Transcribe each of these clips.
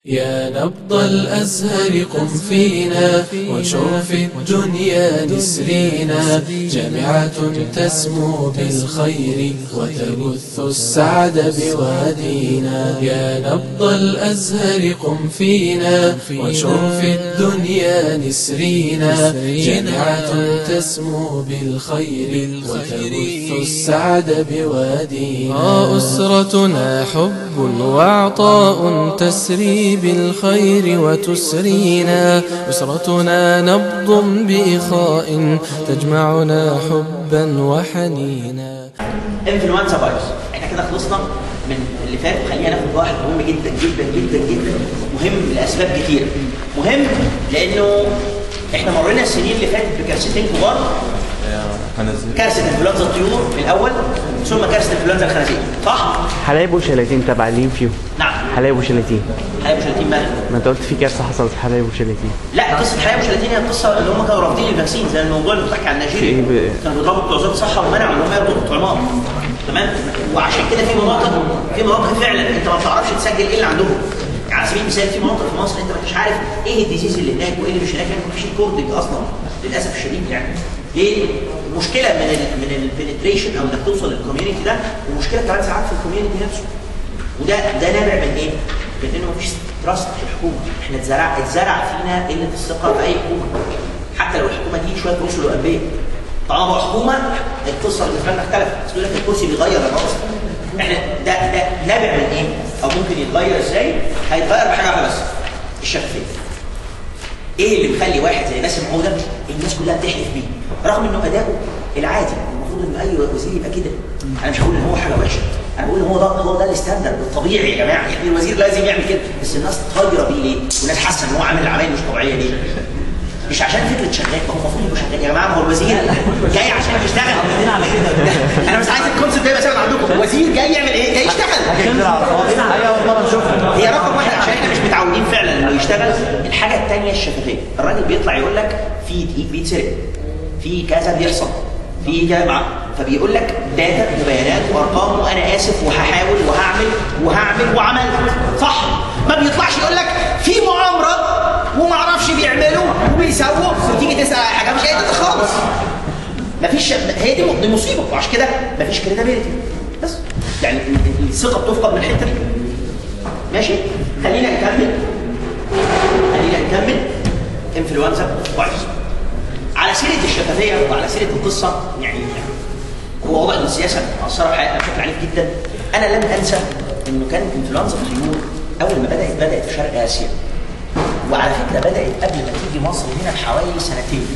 يا نبض الأزهر قم فينا وانشر في الدنيا نسرينا جامعة تسمو بالخير وتبث السعد بوادينا يا نبض الأزهر قم فينا وانشر في الدنيا نسرينا جامعة تسمو بالخير وتبث السعد بوادينا أسرتنا حب وعطاء تسري بالخير وتسرينا أسرتنا نبض بإخاء تجمعنا حبا وحنينا انفلونزا فيروس احنا كده خلصنا من اللي فات خلينا ناخد واحد مهم جدا جدا جدا جدا مهم لاسباب كتير مهم لانه احنا مرينا السنين اللي فاتت بكارثتين كبار كارثه انفلونزا الطيور الاول ثم كارثه انفلونزا الخنازير صح؟ حلايب وشلاتين تبع لين فيهم نعم حلايب وشلاتين حلايب وشلاتين مالها ما انت قلت في كارثه حصلت في حلايب وشلاتين لا قصه حلايب وشلاتين هي القصه اللي هم كانوا رافضين الفاكسين زي الموضوع اللي بتحكي عن في ايه نيجيريا ب- كانوا بيضربوا بتوع وزاره الصحه ومنعوا ان هم ياخدوا الطعمات تمام وعشان كده في مناطق في مناطق فعلا انت ما بتعرفش تسجل ايه اللي عندهم يعني على سبيل المثال في مناطق في مصر انت ما انتش عارف ايه الديزيز اللي هناك وايه اللي مش هناك لان مفيش كوردنج اصلا للاسف الشديد يعني ليه؟ مشكله من ال من البنتريشن او انك توصل للكوميونتي ده ومشكله كمان ساعات في الكوميونتي نفسه وده ده نابع من ايه؟ من انه مفيش تراست في الحكومه احنا اتزرع اتزرع فينا قله الثقه في اي حكومه حتى لو الحكومه دي شويه رسل وانبياء طالما هو حكومه القصه بالنسبه لنا اختلفت بس يقول لك الكرسي بيغير الراس احنا ده ده نابع من ايه؟ او ممكن يتغير ازاي؟ هيتغير بحاجه واحده بس الشفافيه ايه اللي مخلي واحد زي باسم عوده الناس كلها بتحلف بيه رغم انه اداؤه العادي المفروض ان اي وزير يبقى كده انا مش هقول ان هو حاجه وحشه انا بقول ان هو ده هو ده الستاندرد الطبيعي يا جماعه يعني الوزير لازم يعمل كده بس الناس طايره بيه ليه؟ والناس حاسه ان هو عامل عمايل مش طبيعيه ليه؟ مش عشان فكره شغال ما هو المفروض يبقى شغال يا جماعه ما هو الوزير جاي عشان يشتغل على كده انا مش عايز الكونسيبت ده يبقى ثابت عندكم الوزير جاي يعمل ايه؟ جاي يشتغل هي رقم واحد عشان احنا مش متعودين فعلا انه يشتغل الحاجه الثانيه الشفافيه الراجل بيطلع يقول لك في دقيق بيتسرق في كذا بيحصل في جامعه فبيقول لك داتا وبيانات وارقام وانا اسف وهحاول وهعمل وهعمل وعملت صح ما بيطلعش يقول لك في مؤامره وما اعرفش بيعملوا وبيسووا وتيجي تسال على حاجه مش هي كده خالص مفيش هي دي دي مصيبه وعشان كده مفيش كريديبيلتي بس يعني الثقه بتفقد من الحته دي ماشي خلينا نكمل خلينا نكمل انفلونزا فيروس على سيره الشفافيه وعلى سيره القصه يعني هو واضح ان السياسه مأثره في حياتنا بشكل عنيف جدا انا لن انسى انه كانت انفلونزا الطيور اول ما بدات بدات في شرق اسيا وعلى فكره بدات قبل ما تيجي مصر هنا بحوالي سنتين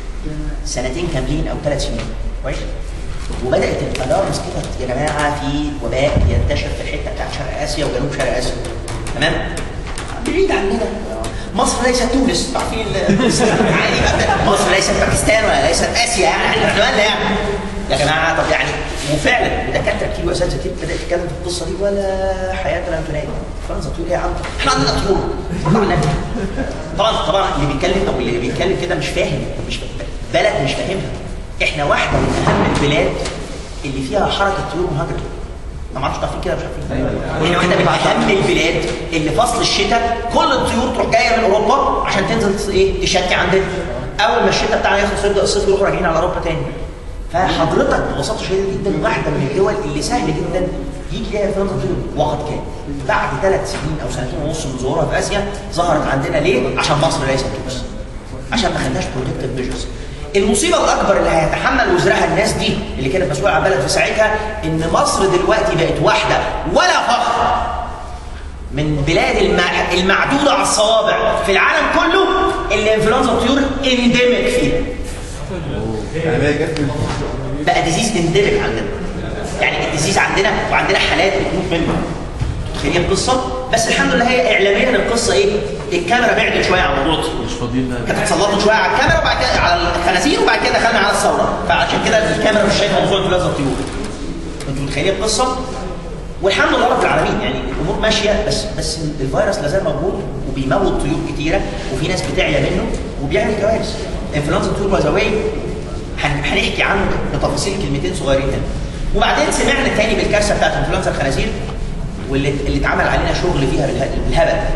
سنتين كاملين او ثلاث سنين كويس وبدات الالارمز كده يا جماعه في وباء ينتشر في الحته بتاعت شرق اسيا وجنوب شرق اسيا تمام بعيد عننا مصر ليست تونس عارفين ال- عادي بقى. مصر ليست باكستان ولا ليست اسيا يعني احنا في مالنا يعني يا جماعه طب يعني وفعلا دكاتره كتير واساتذه كتير بدات تتكلم في القصه دي ولا حياه لن تنادي فرنسا تقول ايه يا عم احنا عندنا طيور طبعا طبعا طبعا اللي بيتكلم او اللي بيتكلم كده مش فاهم مش بلد مش فاهمها احنا واحده من اهم البلاد اللي فيها حركه طيور مهاجره ما معرفش عارفين كده مش عارفين احنا واحده من اهم البلاد اللي فصل الشتاء كل الطيور تروح جايه من اوروبا عشان تنزل ايه تشتي عندنا اول ما الشتاء بتاعنا يخلص يبدا الصيف يروحوا راجعين على اوروبا تاني فحضرتك ببساطه شديده جدا واحده من الدول اللي سهل جدا يجي ليها انفلونزا طيور وقد كان بعد ثلاث سنين او سنتين ونص من ظهورها في اسيا ظهرت عندنا ليه؟ عشان مصر ليست تونس عشان ما خدناش بروتكتيف ميجرز المصيبه الاكبر اللي هيتحمل وزرها الناس دي اللي كانت مسؤوله عن البلد في ساعتها ان مصر دلوقتي بقت واحده ولا فخر من بلاد المع... المعدوده على الصوابع في العالم كله اللي انفلونزا الطيور انديميك فيها بقى ديزيز انديميك عندنا يعني الديزيز عندنا وعندنا حالات بتموت منه تخيل القصه بس الحمد لله هي اعلاميا القصه ايه الكاميرا بعدت شويه عن موضوع الطيور مش فاضيين كانت اتسلطت شويه على الكاميرا وبعد كده على الخنازير وبعد كده دخلنا على الثوره فعشان كده الكاميرا مش شايفه موضوع انفلونزا الطيور انتوا متخيلين القصه والحمد لله رب العالمين يعني الامور ماشيه بس بس الفيروس لا زال موجود وبيموت طيور كتيره وفي ناس بتعيا منه وبيعمل كوارث انفلونزا الطيور باي ذا واي هنحكي عنه بتفاصيل كلمتين صغيرين هنا وبعدين سمعنا تاني بالكارثه بتاعت انفلونزا الخنازير واللي اللي اتعمل علينا شغل فيها بالهبل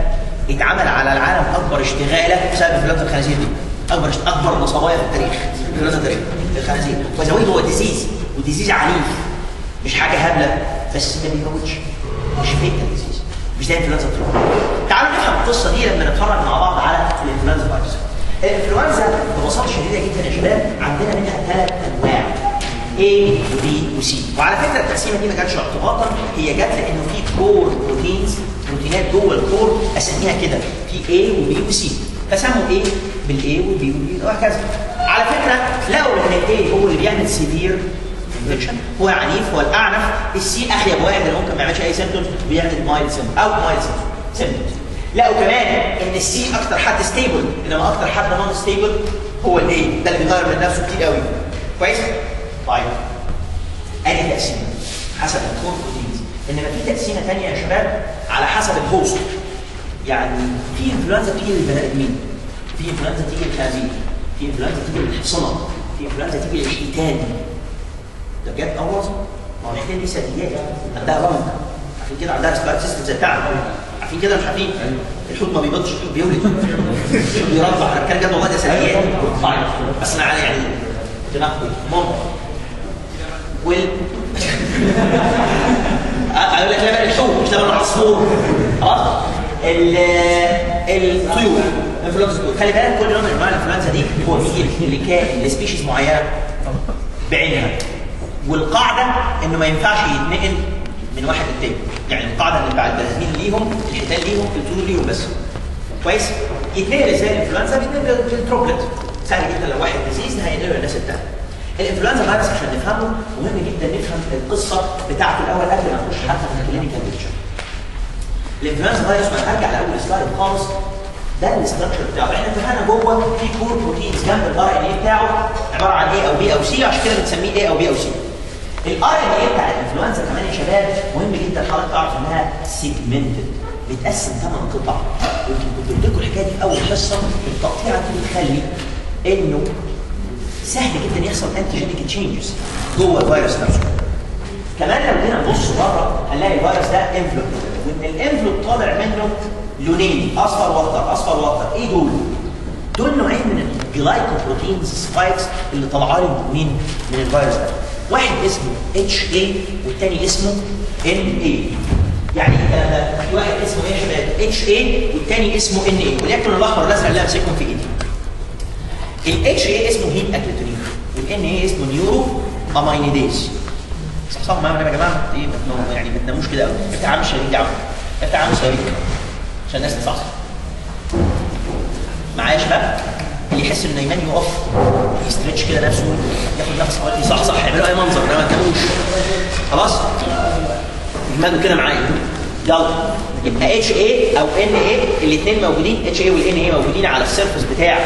اتعمل على العالم اكبر اشتغاله بسبب انفلونزا الخنازير دي اكبر اشت- اكبر نصبايا في التاريخ انفلونزا التاريخ الخنازير وزويد هو ديزيز وديزيز عنيف مش حاجه هبله بس ما بيموتش مش فيك ديزيز مش زي انفلونزا الطيور تعالوا نفهم القصه دي لما نتفرج مع بعض على الانفلونزا فيروس الانفلونزا ببساطه شديده جدا يا شباب عندنا منها ثلاث انواع A و B و C وعلى فكره التقسيمه دي ما جاتش اعتباطا هي جت لانه في كور بروتينز بروتينات جوه الكور اسميها كده في A و B و C فسموا A بالاي والبي والبي وهكذا على فكره لقوا ان الاي هو اللي بيعمل سيفير انفكشن هو عنيف هو الاعنف السي اخيب واحد اللي ممكن ما يعملش اي سيمتومز بيعمل مايل سيمتومز او مايل سيمتومز لقوا كمان ان السي اكتر حد ستيبل انما اكتر حد نون ستيبل هو الاي ده اللي بيغير من نفسه كتير قوي كويس طيب ادي تقسيمه حسب الكور بروتينز انما في تقسيمه ثانيه يا شباب على حسب الهوست يعني في انفلونزا بتيجي للبني ادمين في انفلونزا تيجي للخنازير في انفلونزا تيجي للحصنه في انفلونزا تيجي للحيتان ده بجد اه والله ما هو الحيتان دي ثدييات عندها رمق عارفين كده عندها سبارت سيستم زي بتاعنا عارفين كده مش عارفين الحوت ما بيبيضش الحوت بيولد الحوت بيرضع انا كان جد والله ده ثدييات طيب بس انا على يعني تنقل ممكن وال اقول لك لبن الحوت مش لبن العصفور خلاص ال- الطيور انفلونزا الطيور خلي بالك كل نوع من انواع الانفلونزا دي هو بيجي لكائن لسبيشيز معينه بعينها والقاعده انه ما ينفعش يتنقل من واحد للتاني يعني القاعده اللي بتاع البني ادمين ليهم الحيتان ليهم الطيور ليهم بس كويس يتنقل ازاي الانفلونزا بيتنقل بالدروبلت سهل جدا لو واحد ديزيز هينقله للناس التانيه الانفلونزا فيروس عشان نفهمه مهم جدا نفهم القصه بتاعته الاول قبل ما نخش حتى في الكلينيكال بيكتشر الانفلونزا فيروس وانا هرجع لاول سلايد خالص ده الاستراكشر بتاعه احنا اتفقنا جوه في كور بروتينز جنب الار ان اي بتاعه عباره عن ايه او بي او سي عشان كده بنسميه ايه او بي او سي الار ان اي بتاع الانفلونزا كمان يا شباب مهم جدا حضرتك تعرف انها سيجمنتد بتقسم ثمان قطع ويمكن كنت قلت لكم الحكايه دي في اول حصه التقطيعه دي بتخلي انه سهل جدا يحصل انتيجينيك تشينجز جوه الفيروس نفسه كمان لو جينا نبص بره هنلاقي الفيروس ده انفلوب وان الانفلوب طالع منه لونين اصفر واخضر اصفر واخضر ايه دول؟ دول نوعين من الجلايكوبروتينز سبايكس اللي طالعه لي مين من الفيروس ده واحد اسمه اتش اي والتاني اسمه ان اي يعني ايه الكلام ده؟ في واحد اسمه ايه يا شباب؟ اتش اي والتاني اسمه ان اي وليكن الاحمر والازرق اللي امسكهم في ايدي الاتش اي اسمه هيم اكليتونين والان اي اسمه نيورو امينيديز صح صح معايا يا جماعه ايه بتنام يعني ما تناموش كده قوي افتح عامل شريك يا عم افتح عامل شريك عشان الناس تصحصح معايا يا شباب اللي يحس انه ايمان يقف يستريتش كده نفسه ياخد نفس حوالي صح صح يعملوا اي منظر انما ما تناموش خلاص اجمدوا كده معايا يلا يبقى اتش اي او ان اي الاثنين موجودين اتش اي والان اي موجودين على السيرفس بتاع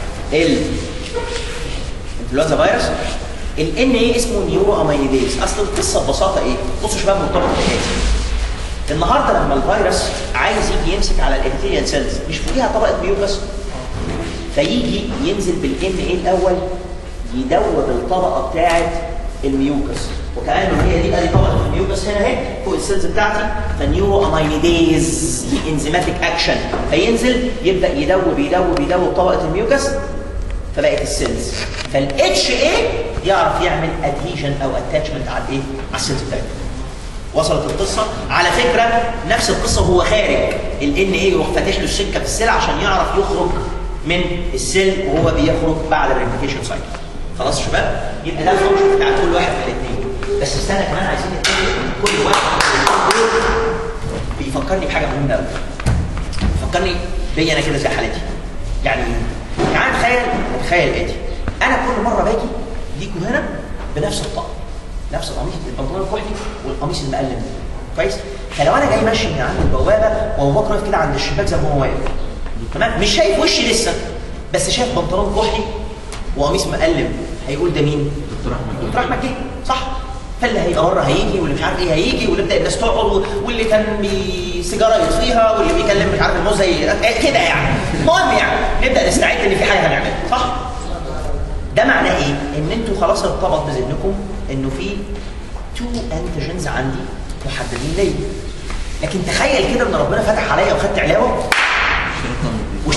الانفلونزا فيروس الان اي اسمه نيورو امينيديز اصل القصه ببساطه ايه؟ بصوا يا شباب مرتبط بالحكايه النهارده لما الفيروس عايز يجي يمسك على الابيثيليال سيلز مش فوقيها طبقه ميوكس فيجي ينزل بالان اي الاول يدوب الطبقه بتاعه الميوكس وكأنه هي دي ادي طبقه الميوكس هنا اهي فوق السيلز بتاعتي فالنيورو امينيديز دي انزيماتيك اكشن فينزل يبدا يدوب يدوب يدوب طبقه الميوكس فبقت السيلز فالاتش اي يعرف يعمل ادهيجن او اتاتشمنت على الايه؟ على السيلز بتاعته وصلت القصه على فكره نفس القصه وهو خارج الان اي يروح فاتح له السكه في السيل عشان يعرف يخرج من السيل وهو بيخرج بعد الريبليكيشن سايكل خلاص يا شباب يبقى ده الفانكشن بتاع كل واحد من الاثنين بس استنى كمان عايزين نتفق ان كل واحد من دول بيفكرني بحاجه مهمه قوي فكرني بيا انا كده زي حالتي يعني تعال نتخيل نتخيل ادي انا كل مره باجي ليكوا هنا بنفس الطقم نفس القميص البنطلون الكحلي والقميص المقلم كويس فلو انا جاي ماشي من عند البوابه وابو بكر واقف كده عند الشباك زي ما هو واقف تمام مش شايف وشي لسه بس شايف بنطلون كحلي وقميص مقلم هيقول ده مين؟ دكتور احمد دكتور احمد جه صح فاللي هيبقى بره هيجي واللي مش عارف ايه هيجي واللي يبدا الناس تقعد واللي كان بي سيجاره يطفيها واللي بيكلم مش عارف الموز هي كده يعني المهم يعني نبدا نستعد ان في حاجه هنعملها صح؟ ده معناه ايه؟ ان انتوا خلاص ارتبط بذهنكم انه في تو انتيجنز عندي محددين ليا لكن تخيل كده ان ربنا فتح عليا وخدت علاوه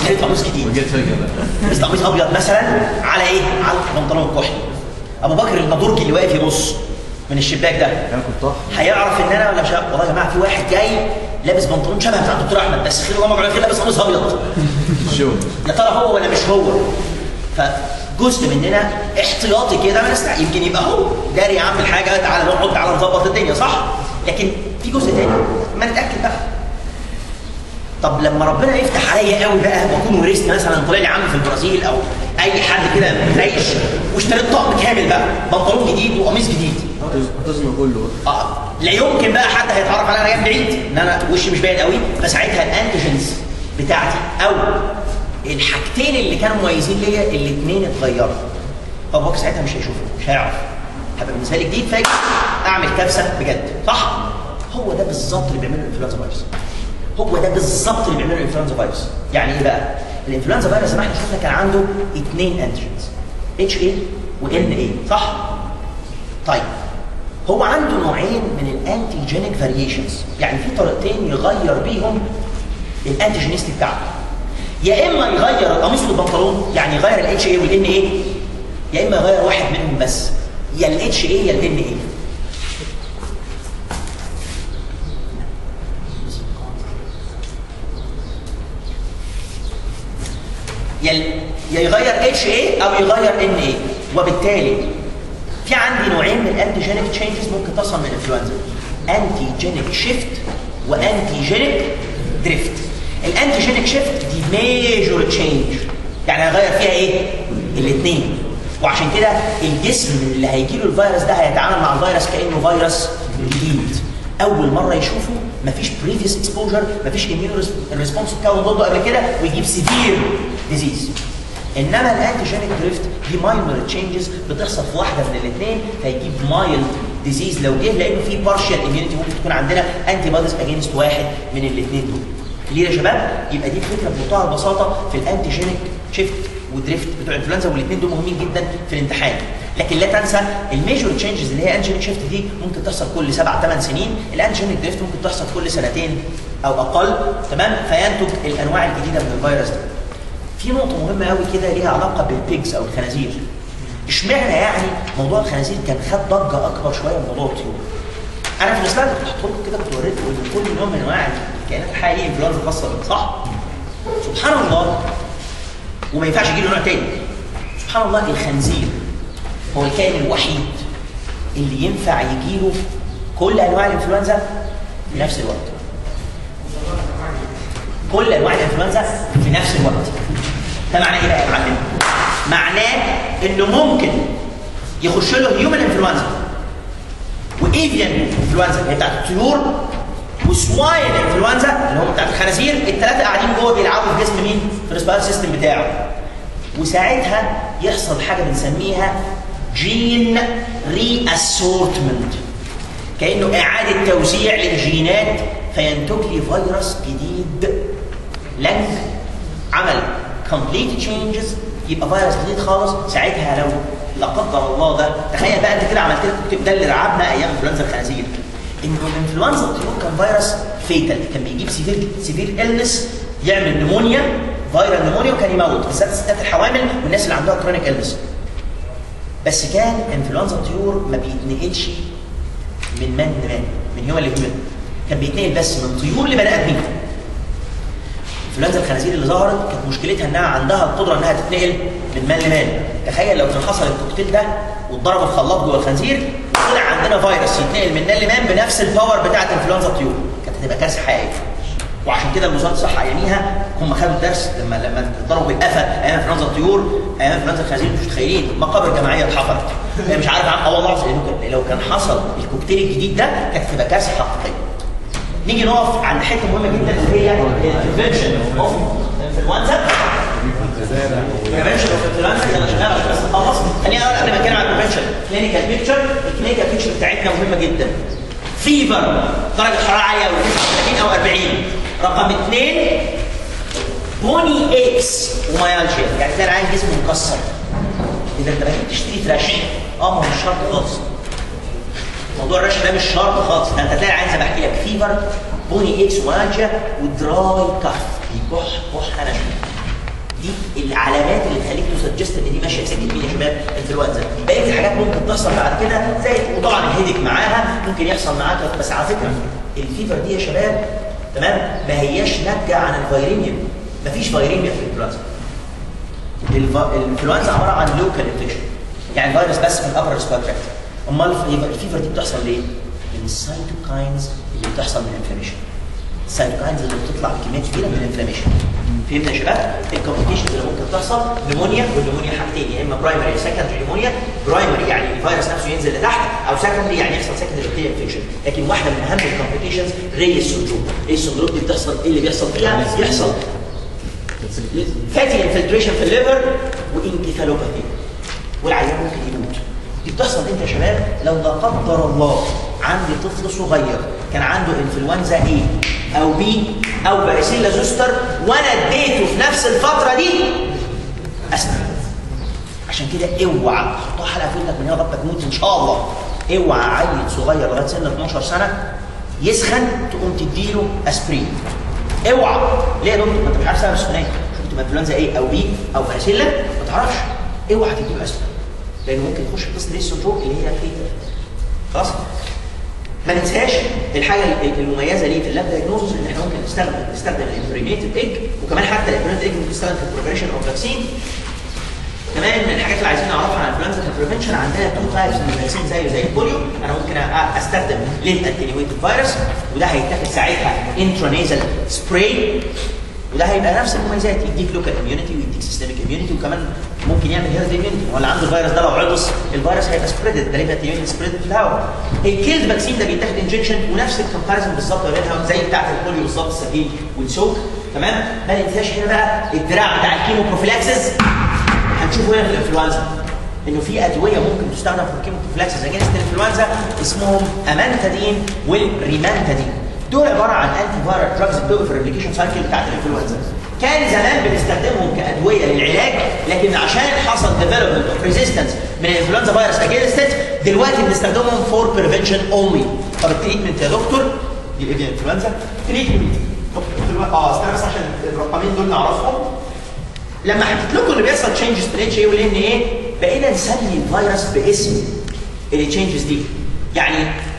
اشتريت قميص جديد وجيت فجأة بقى لبست قميص ابيض مثلا على ايه؟ على البنطلون الكحلي ابو بكر النضورجي اللي واقف يبص من الشباك ده انا كنت طاح هيعرف ان انا ولا مش هيعرف؟ والله يا جماعه في واحد جاي لابس بنطلون شبه بتاع الدكتور احمد بس خير الله عليه لابس قميص ابيض الشغل يا ترى هو ولا مش هو فجزء مننا احتياطي كده ما نستع يمكن يبقى هو داري يعمل حاجه تعالى نقعد تعالى نظبط الدنيا صح لكن في جزء تاني ما نتاكد بقى طب لما ربنا يفتح عليا قوي بقى واكون ورثت مثلا طلع لي عم في البرازيل او اي حد كده متريش واشتريت طقم كامل بقى بنطلون جديد وقميص جديد هتزنق كله بقى آه. لا يمكن بقى حد هيتعرف عليا انا جاي من بعيد ان انا وشي مش باين قوي فساعتها الانتيجنز بتاعتي او الحاجتين اللي كانوا مميزين ليا الاثنين اتغيروا ابو بكر ساعتها مش هيشوفه مش هيعرف هبقى بالنسبه لي جديد فاجئ اعمل كارثه بجد صح هو ده بالظبط اللي بيعمله الانفلونزا فيروس هو ده بالظبط اللي بيعمله الانفلونزا فيروس يعني ايه بقى الانفلونزا فيروس زي ما احنا شفنا كان عنده اثنين انتيجنز اتش اي وان اي صح طيب هو عنده نوعين من الانتيجينيك فاريشنز يعني في طريقتين يغير بيهم الانتيجينيستي بتاعته يا اما يغير القميص والبنطلون يعني يغير الاتش اي والان اي يا اما يغير واحد منهم بس يا الاتش اي يا الان اي يا يا يغير اتش اي او يغير ان اي وبالتالي في عندي نوعين من الانتيجينيك تشينجز ممكن تصل من الانفلونزا انتيجينيك شيفت وانتيجينيك دريفت الانتيجينيك شيفت دي ميجور تشينج يعني هيغير فيها ايه الاثنين وعشان كده الجسم اللي هيجي له الفيروس ده هيتعامل مع الفيروس كانه فيروس جديد اول مره يشوفه مفيش بريفيوس اكسبوجر مفيش اميون ريسبونس اتكون ضده قبل كده ويجيب سيفير ديزيز انما الانتيجينيك دريفت دي ماينر تشينجز بتحصل في واحده من الاثنين فيجيب مايلد ديزيز لو جه لانه في بارشال اميونيتي ممكن تكون عندنا انتي بوديز اجينست واحد من الاثنين دول ليه يا شباب يبقى دي الفكره بمنتهى البساطه في الانتيجينيك شيفت ودريفت بتوع الانفلونزا والاثنين دول مهمين جدا في الامتحان لكن لا تنسى الميجور تشينجز اللي هي انجينيك شيفت دي ممكن تحصل كل سبع ثمان سنين الانجينيك دريفت ممكن تحصل كل سنتين او اقل تمام فينتج الانواع الجديده من الفيروس ده في نقطه مهمه قوي كده ليها علاقه بالبيجز او الخنازير اشمعنى يعني موضوع الخنازير كان خد ضجه اكبر شويه من موضوع الطيور انا في السلايد كنت حاطط لكم كده كنت وريتكم ان كل نوع من انواع الكائنات الحيه ليه انفلونزا خاصه بيه صح؟ سبحان الله وما ينفعش يجي له نوع تاني سبحان الله الخنزير هو الكائن الوحيد اللي ينفع يجي له كل انواع الانفلونزا في نفس الوقت كل انواع الانفلونزا في نفس الوقت ده معناه ايه بقى يا معلم؟ معناه انه ممكن يخش له هيومن انفلونزا وايفيان انفلونزا اللي هي بتاعت الطيور وسواين انفلونزا اللي هم بتاعت الخنازير الثلاثه قاعدين جوه بيلعبوا في جسم مين؟ في الريسبيراتوري سيستم بتاعه وساعتها يحصل حاجه بنسميها جين ري اسورتمنت كانه اعاده توزيع للجينات فينتج لي فيروس جديد لن عمل كومبليت تشينجز يبقى فيروس جديد خالص ساعتها لو لا قدر الله ده تخيل بقى انت كده عملت لك كنت ده اللي رعبنا ايام انفلونزا الخنازير انه الانفلونزا الطيور كان فيروس فيتال كان بيجيب سيفير سيفير النس يعمل نمونيا فيرال نمونيا وكان يموت بالذات الستات الحوامل والناس اللي عندها كرونيك النس بس كان انفلونزا الطيور ما بيتنقلش من من لمان من هيومن لهيومن كان بيتنقل بس من طيور لبني ادمين انفلونزا الخنازير اللي ظهرت كانت مشكلتها انها عندها القدره انها تتنقل من مان لمان تخيل لو كان حصل الكوكتيل ده واتضرب الخلاط جوه الخنزير طلع عندنا فيروس يتنقل من مان لمان بنفس الباور بتاعت انفلونزا الطيور كانت هتبقى كارثه حقيقيه وعشان كده وزاره الصحه اياميها هم خدوا الدرس لما لما ضربوا بالقفا ايام انفلونزا الطيور ايام انفلونزا الخنازير مش متخيلين مقابر جماعيه اتحفرت هي مش عارف عن اه والله العظيم لأنه كان- لو كان حصل الكوكتيل الجديد ده كانت هتبقى كارثه حقيقيه نيجي نقف عند حته مهمه جدا اللي هي البريفنشن اوف انفلونزا بريفنشن اوف انفلونزا يلا شغال عشان بس نخلص خليني اقول قبل ما اتكلم عن البريفنشن كلينيكال بيكتشر الكلينيكال بيكتشر بتاعتنا مهمه جدا فيفر درجه حراره عاليه او 39 او 40 رقم اثنين بوني اكس ومايالجيا يعني تلاقي العين جسمه مكسر اذا انت محتاج تشتري ترش اه ما هو مش شرط خالص موضوع الرش ده مش شرط خالص ده انت تلاقي عايز بحكي لك فيفر بوني اكس ومانجا ودراي كف بيكح كحه ناشفه دي العلامات اللي تخليك تسجست ان دي ماشيه في سكه مين يا شباب انفلونزا بقيه الحاجات ممكن تحصل بعد كده زي وطبعا الهيدك معاها ممكن يحصل معاك بس على فكره الفيفر دي يا شباب تمام ما هياش ناتجه عن الفيريميا مفيش فيريميا في الانفلونزا الف- الانفلونزا عباره عن لوكال انفكشن يعني فيروس بس في الابر ريسبيرتوري امال الف- الفيفر دي بتحصل ليه؟ من السايتوكاينز اللي بتحصل من الانفلاميشن السايتوكاينز اللي بتطلع بكميات كبيره من الانفلاميشن فهمنا يا شباب الكومبليكيشنز اللي ممكن تحصل نمونيا والنمونيا حاجتين يا اما برايمري يا سكندري نمونيا برايمري يعني الفيروس نفسه ينزل لتحت او سكندري يعني يحصل سكندري بكتيريا انفكشن لكن واحده من اهم الكومبليكيشنز ريس سندروم ريس سندروم دي بتحصل ايه اللي بيحصل فيها؟ يحصل فاتي انفلتريشن في الليفر وانكفالوباثي والعيان ممكن يموت دي بتحصل امتى يا شباب لو لا قدر الله عندي طفل صغير كان عنده انفلونزا A او B او باريسيلا زوستر وانا اديته في نفس الفتره دي اسنان عشان كده اوعى حطها حلقه في ودنك من هنا لغايه تموت ان شاء الله اوعى عيل صغير لغايه سن 12 سنه يسخن تقوم تديله اسبرين اوعى ليه يا دكتور ما انت مش عارف سبب السخونيه شفت انفلونزا ايه او بي او باريسيلا ما تعرفش اوعى تديله اسبرين لانه ممكن يخش في قصه ريس سندروم اللي هي فيتال خلاص ما ننساش الحاجه المميزه ليه في اللاب دايجنوزس ان احنا ممكن نستخدم نستخدم الامبريميتد ايج وكمان حتى الامبريميتد ايج ممكن تستخدم في البريبريشن اوف فاكسين كمان من الحاجات اللي عايزين نعرفها عن الانفلونزا كبريفنشن عندنا تو تايبس من الفاكسين زيه زي البوليو انا ممكن أ- استخدم للاتنيويتد فيروس وده هيتاخد ساعتها انترانيزال سبراي وده هيبقى نفس المميزات يديك لوكال اميونيتي ويديك سيستميك اميونيتي وكمان ممكن يعمل هيلث اميونيتي ولا عنده الفيروس ده لو عطس الفيروس هيبقى سبريدد ده هيبقى اميونيتي سبريدد في الهواء الكيلد فاكسين ده بيتاخد انجكشن ونفس الكومباريزون بالظبط ما بينها زي بتاعه البوليو بالظبط السبيل والسوك تمام ما ننساش هنا بقى الدراع بتاع الكيمو بروفيلاكسس هنشوفه هنا في الانفلونزا انه في ادويه ممكن تستخدم في الكيموبروفلاكسس اجينست الانفلونزا اسمهم امانتادين والريمانتادين دول عباره عن انتي فايرال دراجز بتوقف الريبليكيشن سايكل بتاعت الانفلونزا كان زمان بنستخدمهم كادويه للعلاج لكن عشان حصل ديفلوبمنت اوف ريزيستنس من الانفلونزا فيروس اجينست دلوقتي بنستخدمهم فور بريفنشن اونلي طب التريتمنت يا دكتور دي ايه دي الانفلونزا تريتمنت اه استنى بس عشان الرقمين دول نعرفهم لما حكيت لكم اللي بيحصل تشينجز في الاتش اي والان ايه بقينا نسمي الفيروس باسم التشينجز دي يعني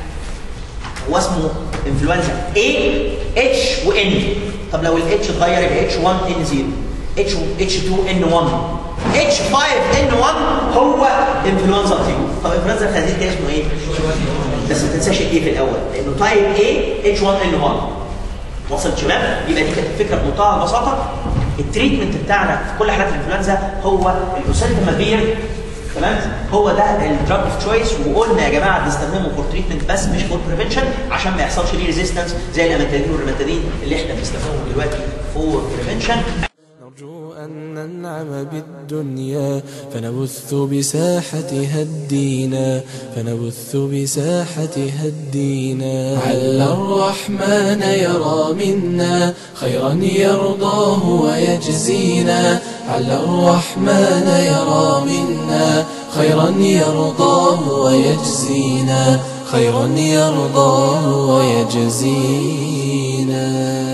هو اسمه انفلونزا A H وN طب لو الاتش اتغير يبقى H1 N0 H H2 N1 H5 N1 هو انفلونزا طيور طب انفلونزا الخنازير كان اسمه ايه؟ بس ما تنساش الايه في الاول لانه تايب A H1 N1 وصلت شباب يبقى دي كانت الفكره بمنتهى البساطه التريتمنت بتاعنا في كل حالات الانفلونزا هو الاوسلتامافير تمام هو ده الدراج اوف تشويس وقلنا يا جماعه بنستخدمه فور تريتمنت بس مش فور بريفنشن عشان ما يحصلش ليه ريزيستنس زي الامانتادين والريماتادين اللي احنا بنستخدمهم دلوقتي فور بريفنشن نرجو أن ننعم بالدنيا فنبث بساحتها الدينا فنبث بساحتها الدينا عل الرحمن يرى منا خيرا يرضاه ويجزينا عل الرحمن يرى منا خيرا يرضاه ويجزينا خيرا يرضاه ويجزينا